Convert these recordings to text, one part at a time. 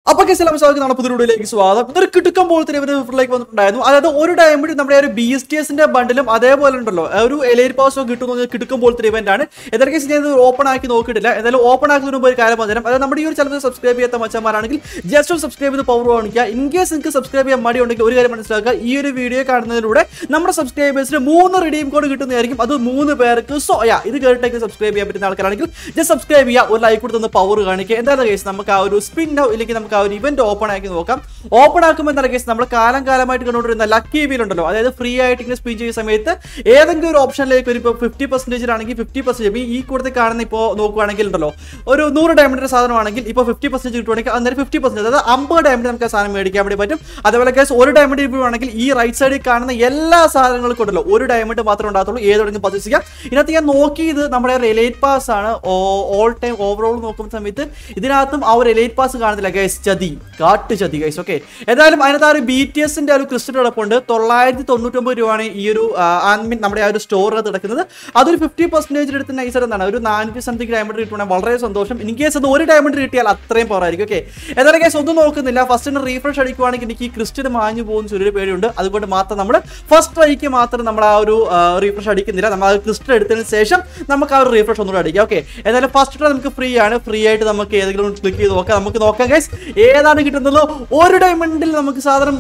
അപ്പൊ കേസ് എല്ലാം സ്വാഗതം നമ്മുടെ പുതിയ വീഡിയോയിലേക്ക് സ്വാഗതം ഇതൊരു കിട്ടുക്കം പോലത്തെ ഇവര് ഫ്രിലേക്ക് വന്നിട്ടുണ്ടായിരുന്നു അതായത് ഒരു ഡയമണ്ട് നമ്മുടെ ഒരു ബി എസ് ടി എസിന്റെ ബണ്ടിലും അതേപോലെ ഉണ്ടല്ലോ ആ ഒരു എലൈറ്റ് പാസോ കിട്ടുന്ന കിട്ടുക്കം പോലത്തെ ഇവന്റ് ആണ് ഏതൊക്കെ കേസ് ഞാൻ ഓപ്പൺ ആക്കി നോക്കിയിട്ടില്ല എന്തായാലും ഓപ്പൺ ആക്കുന്നതിന് മുമ്പ് ഒരു കാര്യം പറഞ്ഞുതരാം അതായത് നമ്മുടെ ഈ ഒരു ചാനൽ സബ്സ്ക്രൈബ് ചെയ്യാത്ത മച്ചന്മാരാണെങ്കിൽ ജസ്റ്റ് ഒന്ന് സബ്സ്ക്രൈബ് ചെയ്ത് പവർ കാണിക്കുക ഇൻ കേസ് നിങ്ങൾക്ക് സബ്സ്ക്രൈബ് ചെയ്യാൻ മടി ഉണ്ടെങ്കിൽ ഒരു കാര്യം മനസ്സിലാക്കുക ഈ ഒരു വീഡിയോ കാണുന്നതിലൂടെ നമ്മുടെ സബ്സ്ക്രൈബേഴ്സിന് മൂന്ന് റിഡീം കോഡ് കിട്ടുന്നതായിരിക്കും അത് മൂന്ന് പേർക്ക് സോ യാ ഇത് കേട്ടിട്ടേക്ക് സബ്സ്ക്രൈബ് ചെയ്യാൻ പറ്റുന്ന ആൾക്കാരാണെങ്കിൽ ജസ്റ്റ് സബ്സ്ക്രൈബ് ചെയ്യുക ഒരു ലൈക്ക് കൊടുത്ത് പവർ കാണിക്കുക എന്താണ് കേസ് നമുക്ക് ആ ഒരു സ്പിന്നോ ഇല്ലെങ്കിൽ നമുക്ക് ആ ഒരു ഇവന്റ് ഓപ്പൺ ആക്കി നോക്കാം ഓപ്പൺ ആക്കുമ്പോൾ എന്താണ് കേസ് നമ്മൾ കാലം കാലമായിട്ട് കണ്ടുകൊണ്ടിരുന്ന ലക്കി വീൽ ഉണ്ടല്ലോ അതായത് ഫ്രീ ആയിട്ട് ഇങ്ങനെ സ്പിൻ ചെയ്യുന്ന സമയത്ത് ഏതെങ്കിലും ഒരു ഓപ്ഷനിലേക്ക് ഒരു ഇപ്പോൾ ഫിഫ്റ്റി പെർസെൻറ്റേജിലാണെങ്കിൽ ഫിഫ്റ്റി പെർസെൻറ്റേജ് ഈ കൂടുതൽ കാണുന്ന ഇപ്പോൾ നോക്കുവാണെങ്കിൽ ഉണ്ടല്ലോ ഒരു നൂറ് ഡയമണ്ടിന്റെ സാധനമാണെങ്കിൽ ഇപ്പോൾ ഫിഫ്റ്റി പെർസെൻറ്റേജ് കിട്ടുവാണെങ്കിൽ അന്നേരം ഫിഫ്റ്റി പെർസെൻറ്റേജ് അതായത് അമ്പത് ഡയമണ്ട് നമുക്ക് ആ സാധനം മേടിക്കാൻ വേണ്ടി പറ്റും അതേപോലെ കേസ് ഒരു ഡയമണ്ട് ഇരിക്കുകയാണെങ്കിൽ ഈ റൈറ്റ് സൈഡിൽ കാണുന്ന എല്ലാ സാധനങ്ങൾക്കും ഉണ്ടല്ലോ ഒരു ഡയമണ്ട് മാത്രമേ ഉണ്ടാകത്തുള്ളൂ ഏതൊക്കെ പർച്ചേസ് ചെയ്യാം ഇതിനകത്ത് ഞാൻ നോക്കിയത് നമ്മുടെ റിലേറ്റ് പാസ് ആണ് ഓൾ ടൈം ഓവറോൾ നോക്കുന്ന സമയത്ത് ഇതിനകത്തും ആ ഒരു റിലേറ്റ് പാസ് കാണുന്നില്ല ഗൈസ് ചതി കാട്ട് ചതി ഗൈസ് ഓക്കെ ഏതായാലും അതിനകത്ത് ആ ഒരു ബി ടി എസിന്റെ ഒരു ക്രിസ്റ്റൽ കിടപ്പുണ്ട് തൊള്ളായിരത്തി തൊണ്ണൂറ്റൊമ്പത് രൂപയാണ് ഈ ഒരു ആൻമിൻ നമ്മുടെ ആ ഒരു സ്റ്റോറിനകത്ത് കിടക്കുന്നത് അതൊരു ഫിഫ്റ്റി പെർസെന്റേജ് എടുത്ത് നൈസർ എന്താണ് ഒരു നാനൂറ്റി സംതിങ് ഡയമണ്ട് കിട്ടുവാണെങ്കിൽ വളരെ സന്തോഷം ഇൻ കേസ് അത് ഒരു ഡയമണ്ട് കിട്ടിയാൽ അത്രയും പോരായിരിക്കും ഓക്കെ ഏതായാലും കേസ് ഒന്നും നോക്കുന്നില്ല ഫസ്റ്റ് റീഫ്രഷ് അടിക്കുവാണെങ്കിൽ എനിക്ക് ഈ ക്രിസ്റ്റൽ മാഞ്ഞു പോകുന്ന ചെറിയൊരു പേടിയുണ്ട് അതുകൊണ്ട് മാത്രം നമ്മൾ ഫസ്റ്റ് ട്രൈക്ക് മാത്രം നമ്മൾ ആ ഒരു റീഫ്രഷ് അടിക്കുന്നില്ല നമ്മൾ ആ ക്രിസ്റ്റൽ എടുത്തതിന് ശേഷം നമുക്ക് ആ ഒരു റീഫ്രഷ് ഒന്നുകൂടെ അടിക്കാം ഓക്കെ ഏതായാലും ഫസ്റ്റ് ട്രൈ നമുക്ക് ഫ്രീ ആണ് ഫ്രീ ആയിട്ട് നമുക്ക് ഏതെങ്കിലും ക്ലിക്ക് ചെയ്ത് നോക്കാം നമുക്ക് നോക്കാം ഗൈസ് ഏതാണ് കിട്ടുന്നത് ഒരു ഡയമണ്ടിൽ നമുക്ക് സാധനം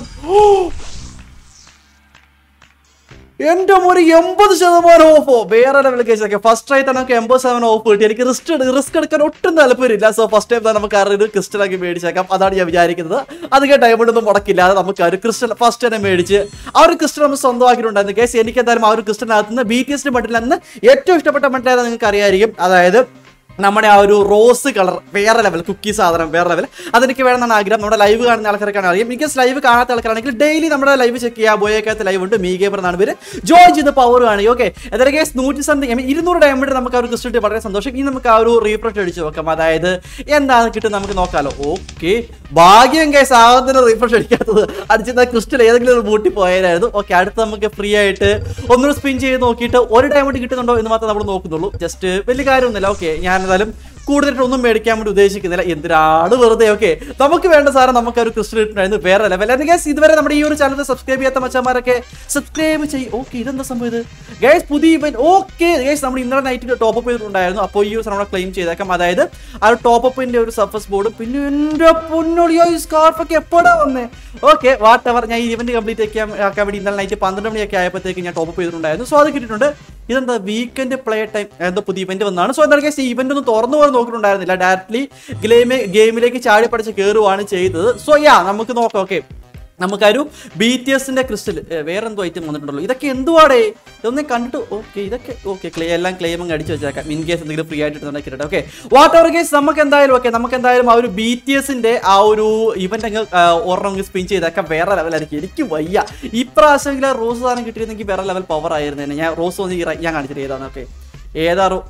എന്റെ ഒരു എൺപത് ശതമാനം ഓഫോ വേറെ ലെവൽ കേസൊക്കെ ഫസ്റ്റ് ട്രൈ തന്നെ നമുക്ക് എൺപത് ശതമാനം ഓഫ് കിട്ടി എനിക്ക് റിസ്ക് റിസ്ക് എടുക്കാൻ ഒട്ടും താല്പര്യമില്ല സോ ഫസ്റ്റ് ടൈം തന്നെ നമുക്ക് ആ ഒരു ക്രിസ്റ്റലാക്കി മേടിച്ചേക്കാം അതാണ് ഞാൻ വിചാരിക്കുന്നത് അധികം ഡയമണ്ട് ഒന്നും മുടക്കില്ലാതെ നമുക്ക് ആ ഒരു ക്രിസ്റ്റൽ ഫസ്റ്റ് തന്നെ മേടിച്ച് ആ ഒരു ക്രിസ്റ്റൽ നമ്മൾ സ്വന്തമാക്കിയിട്ടുണ്ടായിരുന്നു കേസ് എനിക്ക് എന്തായാലും ആ ഒരു ക്രിസ്റ്റലിനകത്ത് നിന്ന് ബി ടി എസിന്റെ മട്ടിൽ നിന്ന് ഏറ്റവും ഇഷ്ടപ്പെട്ട മട്ടിലേതാണ് നിങ്ങൾക്ക് അറിയായിരിക്കും അതായത് നമ്മുടെ ആ ഒരു റോസ് കളർ വേറെ ലെവൽ കുക്കി സാധനം വേറെ ലെവൽ അതെനിക്ക് വേണമെന്നാണ് ആഗ്രഹം നമ്മുടെ ലൈവ് കാണുന്ന ആൾക്കാർക്കാണ് അറിയാം എനിക്ക് ലൈവ് കാണാത്ത ആൾക്കാരാണെങ്കിൽ ഡെയിലി നമ്മുടെ ലൈവ് ചെക്ക് ചെയ്യുക ബോയക്കകത്ത് ലൈവ് ഉണ്ട് മീ ഗേമർ എന്നാണ് പേര് ജോയിൻ ചെയ്ത് പവർ കാണുക ഓക്കെ അതായത് കേസ് നൂറ്റി സംതിങ് ഇരുന്നൂറ് ഡയമണ്ട് നമുക്ക് ആ ഒരു ക്രിസ്റ്റൽ വളരെ സന്തോഷം ഇനി നമുക്ക് ആ ഒരു റീഫ്രഷ് അടിച്ച് നോക്കാം അതായത് എന്താണ് കിട്ടും നമുക്ക് നോക്കാമല്ലോ ഓക്കെ ഭാഗ്യം കേസ് ആദ്യത്തിന് റീഫ്രഷ് അടിക്കാത്തത് അടിച്ചിരുന്ന ക്രിസ്റ്റൽ ഏതെങ്കിലും ഒരു ബൂട്ടി പോയാലായിരുന്നു ഓക്കെ അടുത്ത് നമുക്ക് ഫ്രീ ആയിട്ട് ഒന്നുകൂടെ സ്പിൻ ചെയ്ത് നോക്കിയിട്ട് ഒരു ഡയമണ്ട് കിട്ടുന്നുണ്ടോ എന്ന് മാത്രമേ നമ്മൾ നോക്കുന്നുള്ളൂ ജസ്റ്റ് വലിയ കാര്യമൊന്നുമില്ല ഓക്കെ ഞാൻ എന്തായാലും കൂടുതലായിട്ട് ഒന്നും മേടിക്കാൻ വേണ്ടി ഉദ്ദേശിക്കുന്നില്ല എന്തിനാണ് വെറുതെ ഓക്കെ നമുക്ക് വേണ്ട സാധനം നമുക്ക് ഒരു ക്രിസ്റ്റൽ ഇട്ടുണ്ടായിരുന്നു വേറെ ലെവൽ അല്ലെങ്കിൽ ഗൈസ് ഇതുവരെ നമ്മുടെ ഈ ഒരു ചാനൽ സബ്സ്ക്രൈബ് ചെയ്യാത്ത മച്ചന്മാരൊക്കെ സബ്സ്ക്രൈബ് ചെയ്യും ഓക്കെ ഇതെന്താ സംഭവം ഇത് ഗൈസ് പുതിയ ഇവന്റ് ഓക്കെ ഗൈസ് നമ്മൾ ഇന്നലെ നൈറ്റ് ടോപ്പ് അപ്പ് ചെയ്തിട്ടുണ്ടായിരുന്നു അപ്പോൾ ഈ ഒരു സാധനം ക്ലെയിം ചെയ്തേക്കാം അതായത് ആ ഒരു ടോപ്പ് അപ്പിന്റെ ഒരു സർഫസ് ബോർഡ് പിന്നെ എന്റെ പൊന്നൊളിയോ ഈ സ്കാർഫ് ഒക്കെ എപ്പോഴാ വന്നേ ഓക്കെ വാട്ട് എവർ ഞാൻ ഈ ഇവന്റ് കംപ്ലീറ്റ് ആക്കാൻ വേണ്ടി ഇന്നലെ നൈറ്റ് പന്ത്രണ്ട് മണിയൊക്കെ ആയപ്പോഴത്തേക്ക് ഞാൻ ടോപ്പ് അപ്പ് ചെയ്തിട്ടുണ്ടായിരുന്നു സോ അത് കിട്ടിയിട്ടുണ്ട് ഇതെന്താ വീക്കെൻഡ് പ്ലേ ടൈം എന്തോ പുതിയ ഇവന്റ് വന്നാണ് സോ എന്താ ഈ ഇവന്റ് ഒന്നും തുറന്നു പോകാൻ നോക്കിയിട്ടുണ്ടായിരുന്നില്ല ഡയറക്ട്ലി ഗെയിമേ ഗെയിമിലേക്ക് ചാടി പഠിച്ച് കയറുവാണ് ചെയ്തത് സോ യാ നമുക്ക് നോക്കാം ഓക്കെ നമുക്കൊരു ബി ടി എസിന്റെ ക്രിസ്റ്റൽ വേറെ എന്തോ ഐറ്റം വന്നിട്ടുണ്ടല്ലോ ഇതൊക്കെ എന്തുവാടേ ഇതൊന്നും കണ്ടിട്ട് ഓക്കെ ഇതൊക്കെ ഓക്കെ ക്ലേ എല്ലാം ക്ലെയിം അങ്ങ് അടിച്ചു വെച്ചേക്കാം ഇൻ കേസ് എന്തെങ്കിലും ഫ്രീ ആയിട്ട് കിട്ടട്ടെ ഓക്കെ വാട്ട് എവർ കേസ് നമുക്ക് എന്തായാലും ഓക്കെ നമുക്ക് എന്തായാലും ആ ഒരു ബി ടി എസിന്റെ ആ ഒരു ഇവന്റ് അങ്ങ് ഒരെണ്ണം സ്പിൻ ചെയ്തേക്കാം വേറെ ലെവലായിരിക്കും എനിക്ക് വയ്യ ഇപ്രാവശ്യമെങ്കിൽ റോസ് സാധനം കിട്ടിയിരുന്നെങ്കിൽ വേറെ ലെവൽ പവർ ആയിരുന്നു ഞാൻ റോസ് ഒന്ന് ഈ ഞാൻ കാണിച്ചിട്ട് ഏതാണ് ഓക്കെ ഏതാ റോ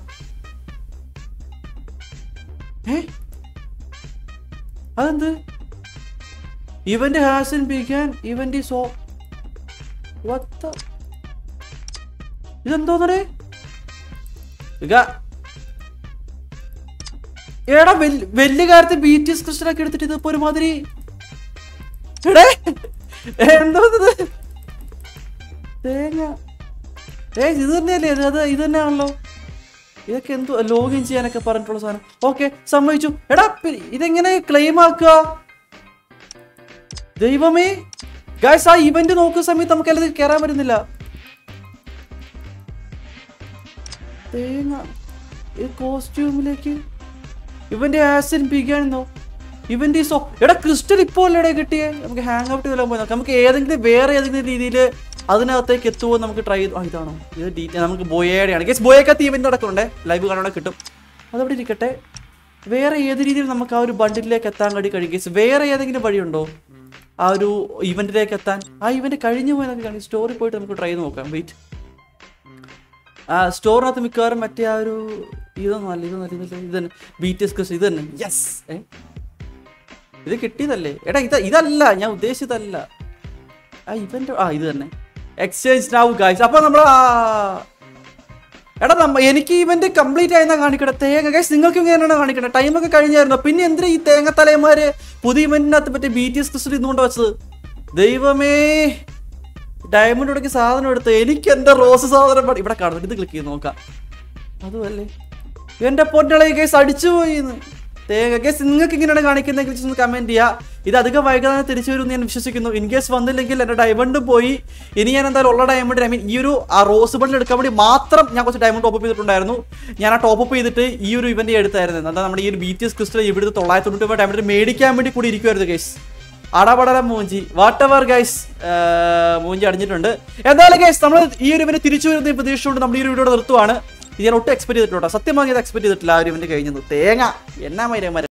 ഏ അതെന്ത് event has in begun event is ഓ വത്ത ഇതെന്തോന്നടേ ഇക എടാ വലിയ കാര്യത്തിൽ ബി ടി എസ് ക്രിസ്റ്റലൊക്കെ എടുത്തിട്ട് ഇതിപ്പോ ഒരുമാതിരി എടേ എന്തോ ഇത് തേങ്ങ ഏ ഇത് തന്നെയല്ലേ ഇത് അത് ഇത് തന്നെയാണല്ലോ ഇതൊക്കെ എന്തോ ലോഗിൻ ചെയ്യാനൊക്കെ പറഞ്ഞിട്ടുള്ള സാധനം ഓക്കെ സമ്മതിച്ചു എടാ പി- ഇതെങ്ങനെ ക്ലെയിം ആക്കുക ദൈവമേ ഗായ്സ് ആ ഇവന്റ് നോക്കുന്ന സമയത്ത് നമുക്ക് അല്ലെങ്കിൽ കയറാൻ പറ്റുന്നില്ല തേങ്ങ ഈ കോസ്റ്റ്യൂമിലേക്ക് ഇവന്റെ ആസിൻ പിക്കാണെന്നോ ഇവന്റ് ഈ സോ എടാ ക്രിസ്റ്റൽ ഇപ്പോൾ അല്ലേടെ കിട്ടിയേ നമുക്ക് ഹാങ് ഔട്ട് ചെയ്താൽ പോയി നോക്കാം നമുക്ക് ഏതെങ്കിലും വേറെ ഏതെങ്കിലും രീതിയിൽ അതിനകത്തേക്ക് എത്തുമോ നമുക്ക് ട്രൈ ചെയ്ത് ആ ഇതാണോ ഇത് ഡീറ്റെയിൽ നമുക്ക് ബോയയുടെയാണ് കേസ് ബോയക്കത്ത് ഇവന്റ് നടക്കുന്നുണ്ടേ ലൈവ് കാണാൻ കിട്ടും അതവിടെ ഇരിക്കട്ടെ വേറെ ഏത് രീതിയിൽ നമുക്ക് ആ ഒരു ബണ്ടിലേക്ക് എത്താൻ കഴിയും കഴിയും കേസ് വേറെ ഏതെങ്കിലും വഴിയുണ്ടോ ആ ഒരു ഇവന്റിലേക്ക് എത്താൻ ആ ഇവന്റ് കഴിഞ്ഞു പോയെന്നൊക്കെ കാണി സ്റ്റോറി പോയിട്ട് നമുക്ക് ട്രൈ ചെയ്ത് നോക്കാം വെയിറ്റ് ആ സ്റ്റോറിനകത്ത് മിക്കവാറും മറ്റേ ആ ഒരു ഇതൊന്നും അല്ല ഇതൊന്നും അല്ല ഇതല്ല ഇത് തന്നെ ബി ടി എസ് ക്വസ്റ്റ് ഇത് തന്നെ യെസ് ഏ ഇത് കിട്ടിയതല്ലേ എടാ ഇത് ഇതല്ല ഞാൻ ഉദ്ദേശിച്ചതല്ല ആ ഇവന്റ് ആ ഇത് തന്നെ എക്സ്ചേഞ്ച് നാവ് ഗായ്സ് അപ്പൊ നമ്മൾ എടാ നമ്മ എനിക്ക് ഇവന്റ് കംപ്ലീറ്റ് ആയെന്നാ കാണിക്കട്ടെ തേങ്ങ ഗൈസ് നിങ്ങൾക്ക് ഇങ്ങനെയാണ് കാണിക്കണേ ടൈമൊക്കെ കഴിഞ്ഞായിരുന്നു പിന്നെ എന്തിനാ ഈ തേങ്ങ തലയന്മാര് പുതിയ ഇവന്റിനകത്ത് പറ്റിയ ബി ടി എസ് ക്രിസ്റ്റൽ ഇന്നുകൊണ്ട് വെച്ചത് ദൈവമേ ഡയമണ്ട് ഇടയ്ക്ക് സാധനം എടുത്ത് എനിക്ക് എന്റെ റോസ് സാധനം പണി- ഇവിടെ കാണുന്നു ഇത് ക്ലിക്ക് ചെയ്ത് നോക്കാം അതുമല്ലേ എന്റെ പൊന്നളെ കേസ് അടിച്ചു പോയിന്ന് തേങ്ങ കേസ് നിങ്ങൾക്ക് ഇങ്ങനെയാണ് കാണിക്കുന്നതെങ്കിൽ ഒന്ന് കമന്റ് ചെയ്യുക ഇത് അധികം വൈകാതെ തിരിച്ചു വരുമെന്ന് ഞാൻ വിശ്വസിക്കുന്നു ഇൻ കേസ് വന്നില്ലെങ്കിൽ എന്റെ ഡയമണ്ട് പോയി ഇനി ഞാൻ എന്തായാലും ഉള്ള ഡയമണ്ട് ഐ മീൻ ഈ ഒരു ആ റോസ് ബണ്ടിൽ എടുക്കാൻ വേണ്ടി മാത്രം ഞാൻ കുറച്ച് ഡയമണ്ട് ടോപ്പ് ചെയ്തിട്ടുണ്ടായിരുന്നു ഞാൻ ആ ടോപ്പ് അപ്പ് ചെയ്തിട്ട് ഈ ഒരു ഇവന്റ് എടുത്തായിരുന്നു എന്താ നമ്മുടെ ഈ ഒരു ബി ടി എസ് ക്രിസ്റ്റൽ ഇവിടുത്തെ തൊള്ളായിരത്തി തൊണ്ണൂറ്റി ഡയമണ്ട് മേടിക്കാൻ വേണ്ടി കൂടി ഇരിക്കുമായിരുന്നു കേസ് അടപടല മൂഞ്ചി വാട്ട് എവർ ഗൈസ് മൂഞ്ചി അടിഞ്ഞിട്ടുണ്ട് എന്തായാലും ഗൈസ് നമ്മൾ ഈ ഒരു ഇവനെ തിരിച്ചു വരുന്ന പ്രതീക്ഷ കൊണ്ട് നമ്മൾ ഈ ഒരു വീഡിയോ നിർത്തുവാണ് ഇത് ഞാൻ ഒട്ടും എക്സ്പെക്ട് ചെയ്തിട്ടുണ്ട് സത്യം പറഞ്ഞത് എക്സ്പെക്ട് ചെയ്തിട്ടില്ല ആ ഒരു ഇവന്റ് കഴിഞ്ഞത് തേങ്ങ എന്നാ മൈരന്മാരെ